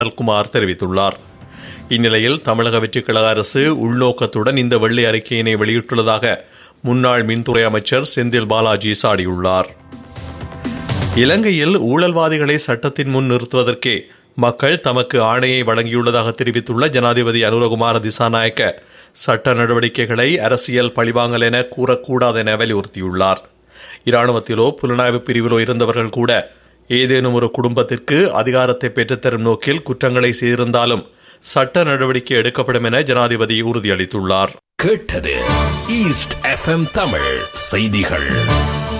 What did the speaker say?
அனில்குமார் தெரிவித்துள்ளார் இந்நிலையில் தமிழக வெற்றிக்கழக அரசு உள்நோக்கத்துடன் இந்த வெள்ளை அறிக்கையினை வெளியிட்டுள்ளதாக முன்னாள் மின்துறை அமைச்சர் செந்தில் பாலாஜி சாடியுள்ளார் இலங்கையில் ஊழல்வாதிகளை சட்டத்தின் முன் நிறுத்துவதற்கே மக்கள் தமக்கு ஆணையை வழங்கியுள்ளதாக தெரிவித்துள்ள ஜனாதிபதி அனுரகுமார திசாநாயக்க சட்ட நடவடிக்கைகளை அரசியல் பழிவாங்கல் என கூறக்கூடாது என வலியுறுத்தியுள்ளார் இராணுவத்திலோ புலனாய்வு பிரிவிலோ இருந்தவர்கள் கூட ஏதேனும் ஒரு குடும்பத்திற்கு அதிகாரத்தை பெற்றுத்தரும் நோக்கில் குற்றங்களை செய்திருந்தாலும் சட்ட நடவடிக்கை எடுக்கப்படும் என ஜனாதிபதி உறுதியளித்துள்ளார் கேட்டது ஈஸ்ட் எஃப்எம் தமிழ் செய்திகள்